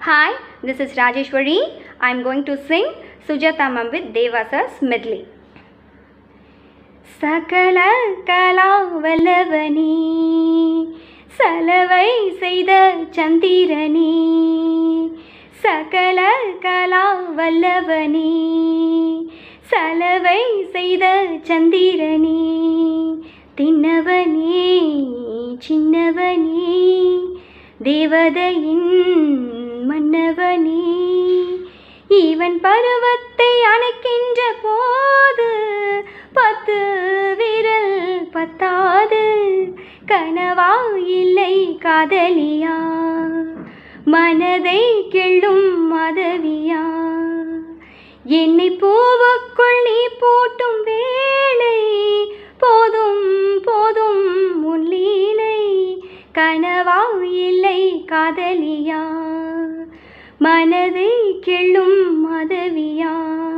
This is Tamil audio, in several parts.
Hi, this is Rajeshwari. I am going to sing Sujatamam with Devasa's medley. சகல கலா வல்லவனே சலவை செய்த சந்திரனே சகல கலா வல்லவனே சலவை செய்த சந்திரனே தின்னவனே சின்னவனே தேவதையின் மன்னவனே இவன் பருவத்தை அணைக்கின்ற போது பத்து விரல் பத்தாது கனவா இல்லை காதலியா மனதை கிள்ளும் மதவியா என்னை பூவுக்குள் நீ பூட்டும் வேளை போதும் போதும் உன் லீலை கனவா இல்லை காதலியா மனதை கிள்ளும் மதவியா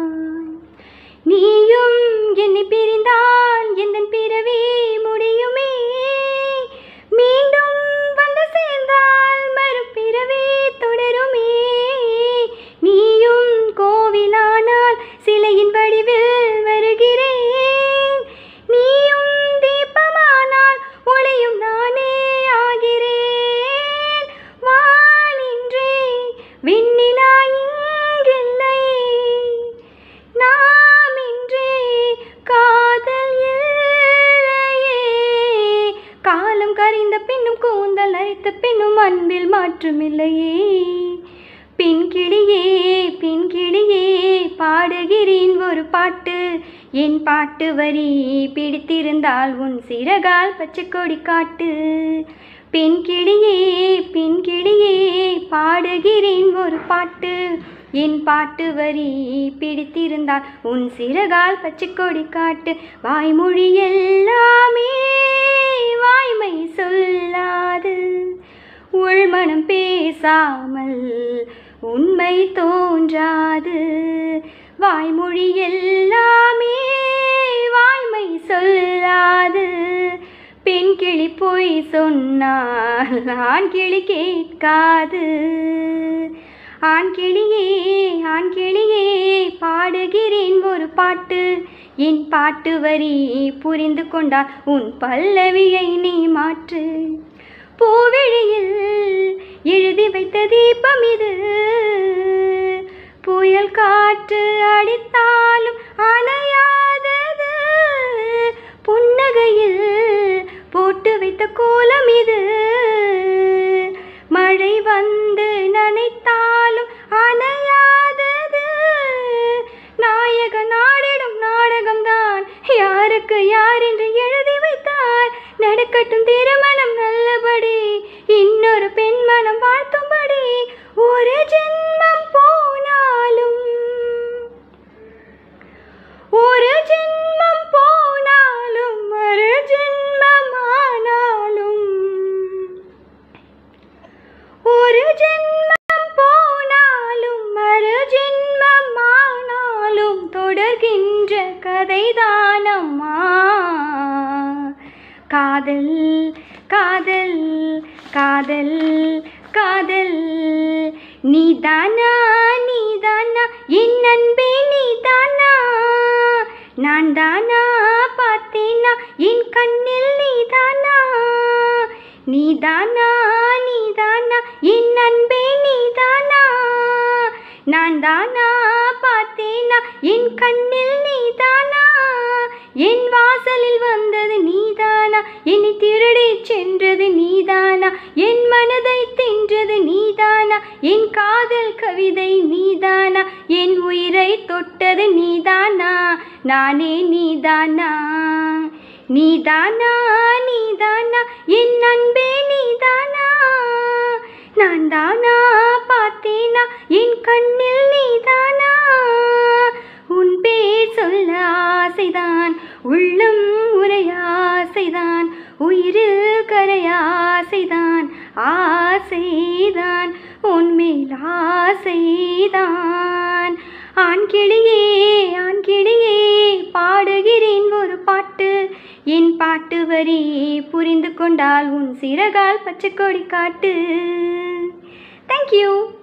நீயும் என்னை பிரிந்தால் எந்த பிறவி முடியுமே மீண்டும் வந்து சேர்ந்தால் மறுபிறவி தொடருமே நீயும் கோவிலானால் சிலையின் வடிவில் வருகிறேன் நீயும் தீபமானால் ஒளியும் நானே ஆகிறேன் வானின்றே விண்ணிலா இங்கில்லை நாமின்றே காதல் இல்லையே காலம் கரைந்த பின்னும் கூந்தல் அரைத்த பின்னும் அன்பில் மாற்றமில்லையே பின் கிளியே பின் கிளியே பாடுகிறேன் ஒரு பாட்டு என் பாட்டு வரி பிடித்திருந்தால் உன் சிறகால் பச்சை கொடி காட்டு பெண் கிளியே பெண் கிளியே பாடுகிறேன் ஒரு பாட்டு என் பாட்டு வரி பிடித்திருந்தால் உன் சிறகால் பச்சை கொடி காட்டு வாய்மொழி எல்லாமே வாய்மை சொல்லாது உள்மனம் பேசாமல் உண்மை தோன்றாது வாய்மொழி எல்லாமே வாய்மை சொல்லாது பெண் கிளி போய் சொன்னால் ஆண் கிளி கேட்காது ஆண் கிளியே ஆண் கிளியே பாடுகிறேன் ஒரு பாட்டு என் பாட்டு வரி புரிந்து கொண்டால் உன் பல்லவியை நீ மாற்று பூவிழியில் எழுதி வைத்த தீபம் இது புயல் காற்று அடித்தாலும் அணையாதது புன்னகையில் போட்டு வைத்த கோலம் இது மழை வந்து நனைத்தாலும் அணையாதது நாயக நாடிடும் நாடகம்தான் யாருக்கு யார் என்று எழுதி வைத்தார் நடக்கட்டும் திருமணம் நல்லபடி இன்னொரு பெண் மனம் வாழ்த்தும்படி ஒரு ஜென்மம் போனாலும் ஒரு ஜென்மம் போனாலும் ஒரு ஜென்மம் ஆனாலும் ஒரு ஜென்மம் போனாலும் மறு ஜென்மம் ஆனாலும் தொடர்கின்ற கதைதானம்மா காதல் காதல் காதல் காதல் நீதானா நீதானா என் அன்பே நீதானா நான் தானா பார்த்தேனா என் கண்ணில் நீதானா நீதானா நீதானா என் அன்பே நீதானா நான் தானா பார்த்தேனா என் கண்ணில் நீதானா என் வாசலில் வந்தது நீதானா என்னை திருடி சென்றது நீதானா என் மனதை தின்றது நீதானா என் காதல் கவிதை நீதானா என் உயிரை தொட்டது நீதானா நானே நீதானா நீதானா நீதானா என் அன்பே நீதானா நான் தானா பார்த்தேனா என் கண்ணில் நீதானா உன் பேர் சொல்ல ஆசைதான் உள்ளம் உரையாசைதான் உயிரில் கரையாசைதான் ஆசைதான் உன்மேல் ஆசைதான் ஆண் கிளியே ஆண் கிளியே பாடுகிறேன் ஒரு பாட்டு என் பாட்டு வரி புரிந்து கொண்டால் உன் சிறகால் பச்சை கொடி காட்டு தேங்க்யூ